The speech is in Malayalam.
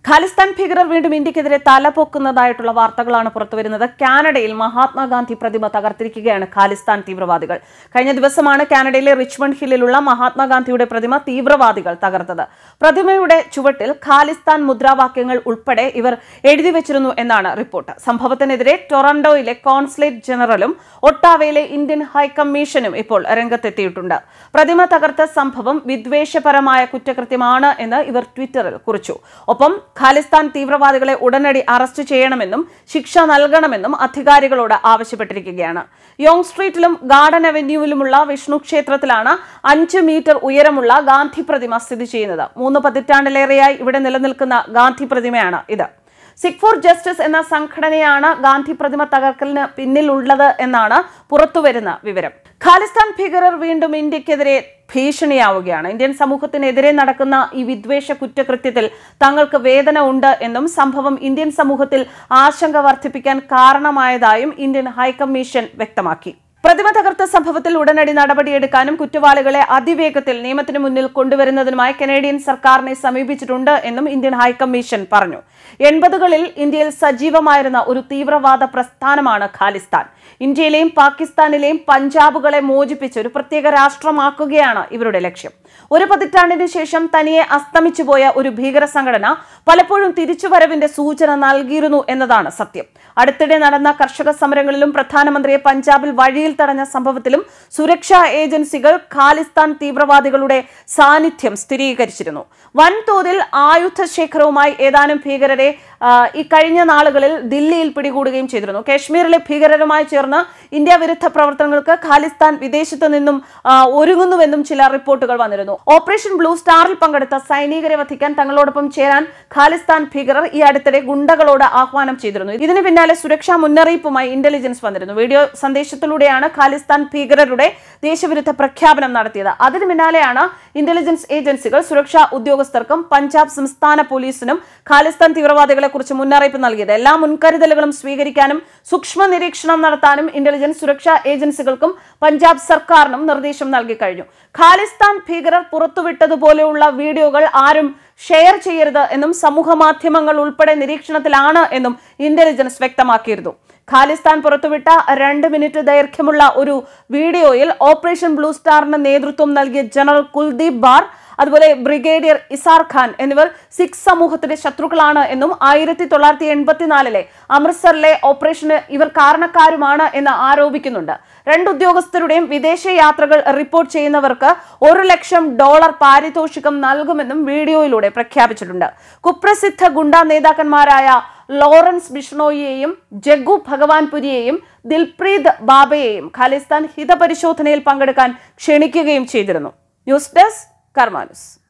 ഖാലിസ്ഥാൻ ഭീകരർ വീണ്ടും ഇന്ത്യക്കെതിരെ തലപൊക്കുന്നതായിട്ടുള്ള വാർത്തകളാണ് പുറത്തുവരുന്നത് കാനഡയിൽ മഹാത്മാഗാന്ധി പ്രതിമ തകർത്തിരിക്കുകയാണ് ഖാലിസ്ഥാൻ തീവ്രവാദികൾ കഴിഞ്ഞ ദിവസമാണ് കാനഡയിലെ റിച്ച്മണ്ട് ഹില്ലിലുള്ള മഹാത്മാഗാന്ധിയുടെ പ്രതിമ തീവ്രവാദികൾ തകർത്തത് പ്രതിമയുടെ ചുവട്ടിൽ ഖാലിസ്ഥാൻ മുദ്രാവാക്യങ്ങൾ ഉൾപ്പെടെ ഇവർ എഴുതി വെച്ചിരുന്നു എന്നാണ് റിപ്പോർട്ട് സംഭവത്തിനെതിരെ ടൊറന്റോയിലെ കോൺസുലേറ്റ് ജനറലും ഒട്ടാവയിലെ ഇന്ത്യൻ ഹൈക്കമ്മീഷനും ഇപ്പോൾ രംഗത്തെത്തിയിട്ടുണ്ട് പ്രതിമ തകർത്ത സംഭവം വിദ്വേഷപരമായ കുറ്റകൃത്യമാണ് എന്ന് ഇവർ ട്വിറ്ററിൽ കുറിച്ചു ഒപ്പം ഖാലിസ്ഥാൻ തീവ്രവാദികളെ ഉടനടി അറസ്റ്റ് ചെയ്യണമെന്നും ശിക്ഷ നൽകണമെന്നും അധികാരികളോട് ആവശ്യപ്പെട്ടിരിക്കുകയാണ് യോങ് സ്ട്രീറ്റിലും ഗാർഡൻ അവന്യൂവിലുമുള്ള വിഷ്ണു ക്ഷേത്രത്തിലാണ് അഞ്ച് മീറ്റർ ഉയരമുള്ള ഗാന്ധി പ്രതിമ സ്ഥിതി ചെയ്യുന്നത് മൂന്ന് പതിറ്റാണ്ടിലേറെയായി ഇവിടെ നിലനിൽക്കുന്ന ഗാന്ധി പ്രതിമയാണ് ഇത് സിഖ് ഫോർ ജസ്റ്റിസ് എന്ന സംഘടനയാണ് ഗാന്ധി പ്രതിമ തകർക്കലിന് പിന്നിലുള്ളത് എന്നാണ് പുറത്തുവരുന്ന വിവരം ഖാലിസ്ഥാൻ ഭീകരർ വീണ്ടും ഇന്ത്യക്കെതിരെ ഭീഷണിയാവുകയാണ് ഇന്ത്യൻ സമൂഹത്തിനെതിരെ നടക്കുന്ന ഈ വിദ്വേഷ കുറ്റകൃത്യത്തിൽ തങ്ങൾക്ക് വേദന ഉണ്ട് എന്നും സംഭവം ഇന്ത്യൻ സമൂഹത്തിൽ ആശങ്ക വർദ്ധിപ്പിക്കാൻ കാരണമായതായും ഇന്ത്യൻ ഹൈക്കമ്മീഷൻ വ്യക്തമാക്കി പ്രതിമ തകർത്ത സംഭവത്തിൽ ഉടനടി നടപടിയെടുക്കാനും കുറ്റവാളികളെ അതിവേഗത്തിൽ നിയമത്തിന് മുന്നിൽ കൊണ്ടുവരുന്നതിനുമായി കനേഡിയൻ സർക്കാരിനെ സമീപിച്ചിട്ടുണ്ട് എന്നും ഇന്ത്യൻ ഹൈക്കമ്മീഷൻ പറഞ്ഞു എൺപതുകളിൽ ഇന്ത്യയിൽ സജീവമായിരുന്ന ഒരു തീവ്രവാദ പ്രസ്ഥാനമാണ് ഖാലിസ്ഥാൻ ഇന്ത്യയിലെയും പാകിസ്ഥാനിലെയും പഞ്ചാബുകളെ മോചിപ്പിച്ച് ഒരു പ്രത്യേക രാഷ്ട്രമാക്കുകയാണ് ഇവരുടെ ലക്ഷ്യം ഒരു പതിറ്റാണ്ടിന് ശേഷം തനിയെ അസ്തമിച്ചുപോയ ഒരു ഭീകര സംഘടന പലപ്പോഴും തിരിച്ചുവരവിന്റെ സൂചന നൽകിയിരുന്നു എന്നതാണ് സത്യം അടുത്തിടെ നടന്ന കർഷക സമരങ്ങളിലും പ്രധാനമന്ത്രിയെ പഞ്ചാബിൽ വഴിയിൽ തടഞ്ഞ സംഭവത്തിലും സുരക്ഷാ ഏജൻസികൾ ഖാലിസ്ഥാൻ തീവ്രവാദികളുടെ സാന്നിധ്യം സ്ഥിരീകരിച്ചിരുന്നു വൻതോതിൽ ആയുധ ശേഖരവുമായി ഏതാനും ഭീകരരെ ആ, ഈ കഴിഞ്ഞ നാളുകളിൽ ദില്ലിയിൽ പിടികൂടുകയും ചെയ്തിരുന്നു കാശ്മീരിലെ ഭീകരരുമായി ചേർന്ന് ഇന്ത്യ വിരുദ്ധ പ്രവർത്തനങ്ങൾക്ക് ഖാലിസ്ഥാൻ വിദേശത്തു നിന്നും ആ, ഒരുങ്ങുന്നുവെന്നും ചില റിപ്പോർട്ടുകൾ വന്നിരുന്നു ഓപ്പറേഷൻ ബ്ലൂ സ്റ്റാറിൽ പങ്കെടുത്ത സൈനികരെ വധിക്കാൻ തങ്ങളോടൊപ്പം ചേരാൻ ഖാലിസ്ഥാൻ ഭീകരർ ഈ അടുത്തിടെ ഗുണ്ടകളോട് ആഹ്വാനം ചെയ്തിരുന്നു ഇതിന് പിന്നാലെ സുരക്ഷാ മുന്നറിയിപ്പുമായി ഇന്റലിജൻസ് വന്നിരുന്നു വീഡിയോ സന്ദേശത്തിലൂടെയാണ് ഖാലിസ്ഥാൻ ഭീകരരുടെ ദേശവിരുദ്ധ പ്രഖ്യാപനം നടത്തിയത് അതിന് പിന്നാലെയാണ് ഇന്റലിജൻസ് ഏജൻസികൾ സുരക്ഷാ ഉദ്യോഗസ്ഥർക്കും പഞ്ചാബ് സംസ്ഥാന പോലീസിനും ഖാലിസ്ഥാൻ തീവ്രവാദികളെ കുറിച്ച് മുന്നറിയിപ്പ് നൽകിയത് എല്ലാ മുൻകരുതലുകളും സ്വീകരിക്കാനും സൂക്ഷ്മ നിരീക്ഷണം നടത്താനും ഇന്റലിജൻസ് സുരക്ഷാ ഏജൻസികൾക്കും പഞ്ചാബ് സർക്കാരിനും നിർദ്ദേശം നൽകി കഴിഞ്ഞു ഖാലിസ്ഥാൻ ഭീകരർ പുറത്തുവിട്ടതുപോലെയുള്ള വീഡിയോകൾ ആരും ഷെയർ ചെയ്യരുത് എന്നും സമൂഹ മാധ്യമങ്ങൾ ഉൾപ്പെടെ നിരീക്ഷണത്തിലാണ് എന്നും ഇന്റലിജൻസ് വ്യക്തമാക്കിയിരുന്നു ഖാലിസ്ഥാൻ പുറത്തുവിട്ട രണ്ട് മിനിറ്റ് ദൈർഘ്യമുള്ള ഒരു വീഡിയോയിൽ ഓപ്പറേഷൻ ബ്ലൂ സ്റ്റാറിന് നേതൃത്വം നൽകിയ ജനറൽ കുൽദീപ് ബാർ അതുപോലെ ബ്രിഗേഡിയർ ഇസാർ ഖാൻ എന്നിവർ സിഖ് സമൂഹത്തിന്റെ ശത്രുക്കളാണ് എന്നും ആയിരത്തി തൊള്ളായിരത്തി എൺപത്തിനാലിലെ അമൃത്സറിലെ ഓപ്പറേഷന് ഇവർ കാരണക്കാരുമാണ് എന്ന് ആരോപിക്കുന്നുണ്ട് രണ്ട് ഉദ്യോഗസ്ഥരുടെയും വിദേശ യാത്രകൾ റിപ്പോർട്ട് ചെയ്യുന്നവർക്ക് ഒരു ലക്ഷം ഡോളർ പാരിതോഷികം നൽകുമെന്നും വീഡിയോയിലൂടെ പ്രഖ്യാപിച്ചിട്ടുണ്ട് കുപ്രസിദ്ധ ഗുണ്ട നേതാക്കന്മാരായ ലോറൻസ് ബിഷ്ണോയിയെയും ജഗ്ഗു ഭഗവാൻപുരിയെയും ദിൽപ്രീത് ബാബയെയും ഖാലിസ്ഥാൻ ഹിതപരിശോധനയിൽ പങ്കെടുക്കാൻ ക്ഷണിക്കുകയും ചെയ്തിരുന്നു ന്യൂസ് ഡെസ്ക് കർമാനുസ്